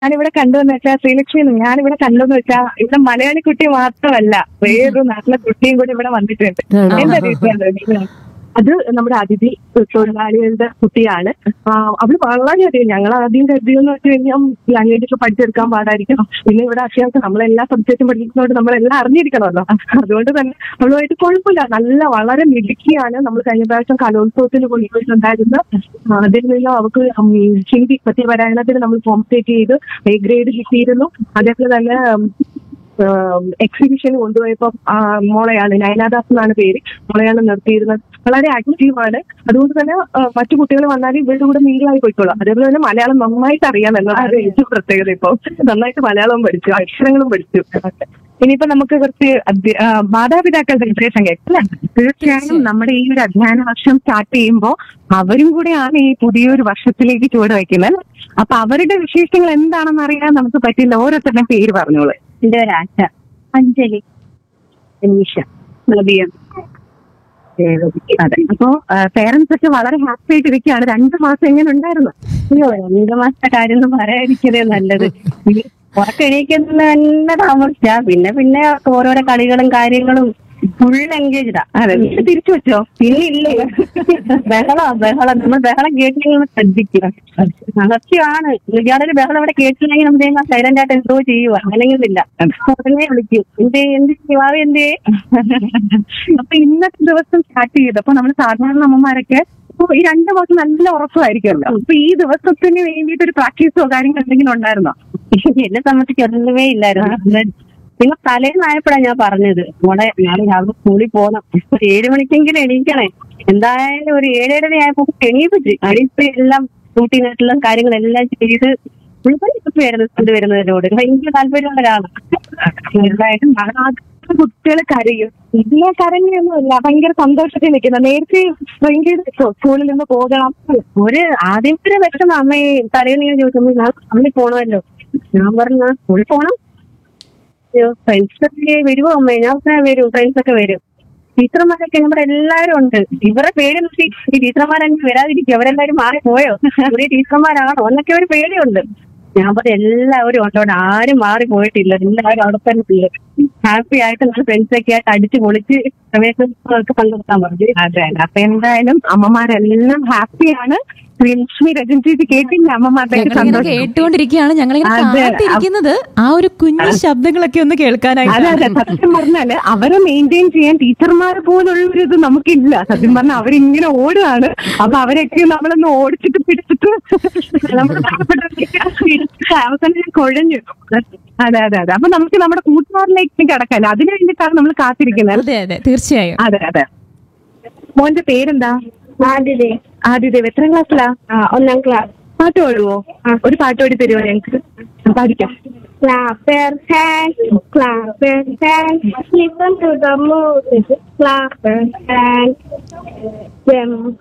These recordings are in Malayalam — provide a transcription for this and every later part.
ഞാനിവിടെ കണ്ടുവെന്ന് വെച്ചാൽ ശ്രീലക്ഷ്മി ഞാനിവിടെ കണ്ടെന്ന് വെച്ചാൽ ഇവിടെ മലയാളി കുട്ടി മാത്രമല്ല വേറൊരു നാട്ടിലെ കുട്ടിയും കൂടി ഇവിടെ വന്നിട്ടുണ്ട് ആണോ? എന്താ രീതിയാണ് അത് നമ്മുടെ അതിഥി തൊഴിലാളികളുടെ കുട്ടിയാണ് ആ, അവള് വളരെയധികം ഞങ്ങൾ ആദ്യം കരുതിയെന്ന് വെച്ച് കഴിഞ്ഞാൽ ലാംഗ്വേജ് ഒക്കെ പഠിച്ചെടുക്കാൻ പാടായിരിക്കും പിന്നെ ഇവിടെ അത്യാവശ്യം നമ്മളെല്ലാ സബ്ജക്റ്റും പഠിക്കുന്നതുകൊണ്ട് നമ്മളെല്ലാം അറിഞ്ഞിരിക്കണമല്ലോ അതുകൊണ്ട് തന്നെ അവളുമായിട്ട് കുഴപ്പമില്ല നല്ല വളരെ മിടുക്കിയാണ് നമ്മൾ കഴിഞ്ഞ പ്രാവശ്യം കലോത്സവത്തിന് കൊണ്ടുപോയിട്ടുണ്ടായിരുന്നു അതിൽ നിന്ന് അവർക്ക് ഉം ഹിന്ദി പദ്യപാരായണത്തിന് നമ്മൾ കോമ്പറ്റേറ്റ് ചെയ്ത് എ ഗ്രേഡ് കിട്ടിയിരുന്നു അതേപോലെ തന്നെ ഉം, എക്സിബിഷൻ കൊണ്ടുപോയപ്പോ ആ, മോളെയാണ് നയനാദാസ് എന്നാണ് പേര് മോളെയാണ് നിർത്തിയിരുന്നത് വളരെ ആക്റ്റീവാണ് അതുകൊണ്ട് തന്നെ ആ, മറ്റു കുട്ടികൾ വന്നാലും ഇവരുടെ കൂടെ മീലായി പോയിക്കോളാം അതേപോലെ തന്നെ മലയാളം നന്നായിട്ട് അറിയാം എന്നതാണ് ഏറ്റവും പ്രത്യേകത ഇപ്പൊ നന്നായിട്ട് മലയാളം പഠിച്ചു അക്ഷരങ്ങളും പഠിച്ചു ഇനിയിപ്പോ നമുക്ക് കുറച്ച് അധ്യ- ആ, മാതാപിതാക്കളുടെ വിശേഷം കേൾക്കാം തീർച്ചയായും നമ്മുടെ ഈ ഒരു അധ്യയന വർഷം സ്റ്റാർട്ട് ചെയ്യുമ്പോൾ അവരും കൂടെയാണ് ഈ പുതിയൊരു വർഷത്തിലേക്ക് ചുവട് വയ്ക്കുന്നത് അപ്പൊ അവരുടെ വിശേഷങ്ങൾ എന്താണെന്ന് അറിയാൻ നമുക്ക് പറ്റില്ല ഓരോരുത്തരുടെയും പേര് പറഞ്ഞോളൂ എന്റെ ഒരു ആശ അഞ്ജലി അനീഷ നദിയ അതെ അപ്പോ പേരൻസ് ഒക്കെ വളരെ ഹാപ്പി ആയിട്ട് ഇരിക്കുകയാണ് രണ്ടു മാസം എങ്ങനെ ഉണ്ടായിരുന്നു അയ്യോ രണ്ട് മാസത്തെ കാര്യം ഒന്നും പറയാതിരിക്കതേ നല്ലത് ഉറക്കെണീക്കുന്ന തന്നെ താമസിച്ച പിന്നെ പിന്നെ ഓരോരോ കളികളും കാര്യങ്ങളും ഫുൾ എൻഗേജ്ഡാ അതെ തിരിച്ചു വെച്ചോ പിന്നെ ഇല്ലേ ബഹളം ബഹളം നമ്മൾ ബഹളം കേട്ടില്ലെങ്കിൽ ശ്രദ്ധിക്കുക സത്യമാണ് ഇയാളൊരു ബഹളം ഇവിടെ കേട്ടില്ലെങ്കിൽ നമ്മൾ സൈലന്റ് ആയിട്ട് എന്തോ ചെയ്യുക അങ്ങനെയൊന്നുമില്ല ഉടനെ വിളിക്കും എന്തേ എന്ത് ചെയ്യുവാവ് എന്തേ അപ്പൊ ഇന്നത്തെ ദിവസം സ്റ്റാർട്ട് ചെയ്തപ്പോ നമ്മൾ സാധാരണ അമ്മമാരൊക്കെ ഇപ്പൊ ഈ രണ്ടു മാസം നല്ല ഉറക്കമായിരിക്കുമല്ലോ അപ്പൊ ഈ ദിവസത്തിന് വേണ്ടിയിട്ട് ഒരു പ്രാക്ടീസോ കാര്യങ്ങൾ എന്തെങ്കിലും ഉണ്ടായിരുന്നോ എന്നെ സംബന്ധിച്ച് ഒന്നുമേ ഇല്ലായിരുന്നു നിങ്ങൾ തലേന്നായപ്പോഴാണ് ഞാൻ പറഞ്ഞത് മോളെ നാളെ രാവിലെ സ്കൂളിൽ പോകണം ഒരു ഏഴ് മണിക്കെങ്കിലും എണീക്കണേ എന്തായാലും ഒരു ഏഴേഴര ആയപ്പോ എണീപ്പിച്ച് അടിപ്പ് എല്ലാം റൂട്ടീനായിട്ടുള്ള കാര്യങ്ങളെല്ലാം ചെയ്ത് വരുന്നത് സ്കൂളിൽ വരുന്നതിനോട് ഭയങ്കര താല്പര്യമുള്ള ഒരാളാണ് തീർച്ചയായിട്ടും കുട്ടികൾ കരയും ഇല്ല കരഞ്ഞൊന്നുമില്ല ഭയങ്കര സന്തോഷത്തിൽ നിൽക്കുന്ന നേരത്തെ ഭയങ്കര സ്കൂളിൽ നിന്ന് പോകണം ഒരു ആദ്യം ഒരു വിഷമം അമ്മയെ തലേന്ന് ഞാൻ ചോദിച്ചപ്പോൾ ഞാൻ സ്കൂളിൽ പോകണമല്ലോ ഞാൻ പറഞ്ഞു "ഞാൻ സ്കൂളിൽ പോകണം ഫ്രണ്ട്സ് ഒക്കെ വരുമോ അമ്മേ ഞാൻ പറഞ്ഞാ വരും ഫ്രണ്ട്സ് ഒക്കെ വരും ടീച്ചർമാരൊക്കെ നമ്മുടെ എല്ലാവരും ഉണ്ട് ഇവരെ പേടി നോക്കി ഈ ടീച്ചർമാരങ്ങ് വരാതിരിക്കും അവരെല്ലാവരും മാറിപ്പോയോ പുതിയ ടീച്ചർമാരാണോ എന്നൊക്കെ ഒരു പേടിയുണ്ട് ഞാൻ പറഞ്ഞു എല്ലാവരും ഉണ്ട് അവിടെ ആരും മാറി പോയിട്ടില്ല എല്ലാവരും അവിടെ തന്നെ ഉണ്ട് ഹാപ്പി ആയിട്ട് നമ്മുടെ ഫ്രണ്ട്സ് ഒക്കെ ആയിട്ട് അടിച്ച് പൊളിച്ച് പ്രവേശനത്തിനൊക്കെ പങ്കെടുക്കാൻ പറഞ്ഞു അതെ അപ്പൊ എന്തായാലും അമ്മമാരെല്ലാം ഹാപ്പിയാണ് ലക്ഷ്മി രജൻ ചേച്ചി കേട്ടില്ല അമ്മമാരുടെ ഞങ്ങളിങ്ങനെ സന്തോഷം കേട്ടുകൊണ്ടിരിക്കുകയാണ് ഞങ്ങളിങ്ങനെ അതെ. കാത്തിരിക്കുന്നത് ആ ഒരു കുഞ്ഞു ശബ്ദങ്ങളൊക്കെ ഒന്ന് അതെ കേൾക്കാനായിട്ട് അതെ സത്യം പറഞ്ഞാല് അവരെ മെയിൻറ്റെയിൻ ചെയ്യാൻ ടീച്ചർമാർ പോലുള്ള ഒരു ഇത് നമുക്കില്ല സത്യം പറഞ്ഞാൽ അവരിങ്ങനെ ഓടുകയാണ് അപ്പൊ അവരൊക്കെ നമ്മളൊന്ന് ഓടിച്ചിട്ട് പിടിച്ചിട്ട് നമ്മുടെ പിടിച്ചിട്ട് അവസാനം കുഴഞ്ഞു അതെ അതെ അതെ അപ്പൊ നമുക്ക് നമ്മുടെ കൂട്ടുകാരിലേക്ക് കിടക്കാൻ അതിനു വേണ്ടിയിട്ടാണ് നമ്മൾ കാത്തിരിക്കുന്നത് അതെ അതെ തീർച്ചയായും അതെ അതെ മോന്റെ പേരെന്താ ആദ്യതേ ആദിദേവ് എത്ര ക്ലാസ്സിലാ ഒന്നാം ക്ലാസ് പാട്ട് പാടുവോ ഒരു പാട്ട് പാടി തരുമോ ഞങ്ങൾക്ക് പാടിക്കാം Clap your hands, clap your hands, listen to the music, clap your hands. Jump,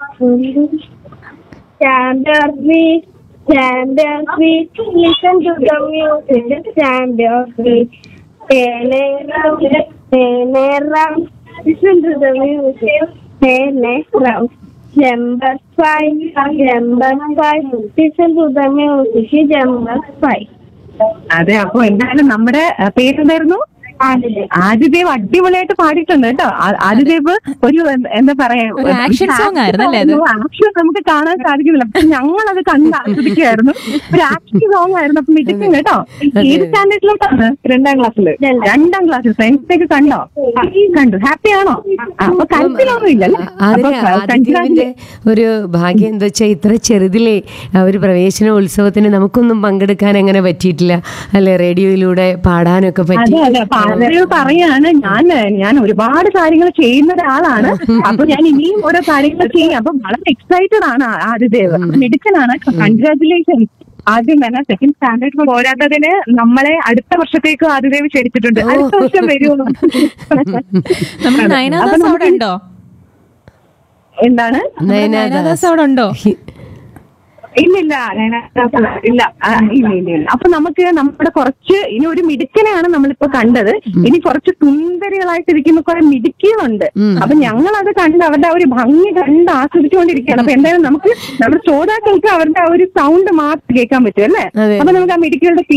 stand your feet, stand your feet, listen to the music, stand your feet. Turn around, turn around, listen to the music, turn around. Number five, number five, listen to the music, number five. അതെ അപ്പൊ എന്തായാലും നമ്മുടെ ആ, പേരെന്തായിരുന്നു ആദ്യതേ ആദിദേവ് അടിപൊളിയായിട്ട് പാടിയിട്ടുണ്ട് കേട്ടോ ആ- ആദിദേവ് ഒരു എന്ത- എന്താ പറയാ ഒരു action song ആയിരുന്നു അല്ലേ അത്? ആക്ഷൻ നമുക്ക് കാണാൻ സാധിക്കുന്നില്ല പക്ഷെ ഞങ്ങൾ അത് കണ്ട് ആസ്വദിക്കുമായിരുന്നു ഒരു ആക്ഷൻ സോങ് ആയിരുന്നു അപ്പൊ മിടുക്കും കേട്ടോ ഏത് സ്റ്റാൻഡേർഡിലോട്ടാണ് രണ്ടാം ക്ലാസ്സിൽ രണ്ടാം ക്ലാസ്സിൽ സയൻസിലേക്ക് കണ്ടോ ആ, കണ്ടു ഹാപ്പി ആണോ ആ, അപ്പൊ കരുത്തിലൊന്നും ഇല്ലല്ലേ അതിന് അപ്പൊ ആദിത്യവിന്റെ ഒരു ഭാഗ്യം എന്താ വെച്ചാൽ ഇത്ര ചെറുതിലെ ആ ഒരു പ്രവേശന ഉത്സവത്തിന് നമുക്കൊന്നും പങ്കെടുക്കാൻ അങ്ങനെ പറ്റിയിട്ടില്ല അല്ലെ റേഡിയോയിലൂടെ പാടാനൊക്കെ പറ്റി അതെ അതെ അപ്പൊ ആദിദേവ് പറയാണ് ഞാൻ ഞാൻ ഒരുപാട് കാര്യങ്ങൾ ചെയ്യുന്ന ഒരാളാണ് അപ്പൊ ഞാൻ ഇനിയും ഓരോ കാര്യങ്ങൾ ചെയ്യും അപ്പൊ വളരെ എക്സൈറ്റഡ് ആണ് ആ- ആദിദേവ് മിടുക്കനാണ് കൺഗ്രാറ്റുലേഷൻ ആദ്യം തന്നെ സെക്കൻഡ് സ്റ്റാൻഡേർഡ് പോരാത്തതിന് നമ്മളെ അടുത്ത വർഷത്തേക്ക് ആദിദേവ് ക്ഷണിച്ചിട്ടുണ്ട് അടുത്ത വർഷം വരുമോ നമ്മുടെ നയനാദാസ് അവിടെ ഉണ്ടോ എന്താണ് നയനാദാസ് അവിടെ ഉണ്ടോ ഇല്ലില്ല ഞാൻ ഇല്ല ആ, ഇല്ല ഇല്ല ഇല്ല അപ്പൊ നമുക്ക് നമ്മുടെ കുറച്ച് ഇനി ഒരു മിടുക്കനെയാണ് നമ്മളിപ്പോ കണ്ടത് ഇനി കുറച്ച് സുന്ദരികളായിട്ടിരിക്കുന്ന കുറെ മിടുക്കികളുണ്ട് അപ്പൊ ഞങ്ങൾ അത് കണ്ട് അവരുടെ ആ ഒരു ഭംഗി കണ്ട് ആസ്വദിച്ചുകൊണ്ടിരിക്കുകയാണ് അപ്പൊ എന്തായാലും നമുക്ക് നമ്മുടെ ശ്രോതാക്കൾക്ക് അവരുടെ ആ ഒരു സൗണ്ട് മാത്രം കേൾക്കാൻ പറ്റും അല്ലേ അതെ. അപ്പൊ നമുക്ക് ആ മിടുക്കികളുടെ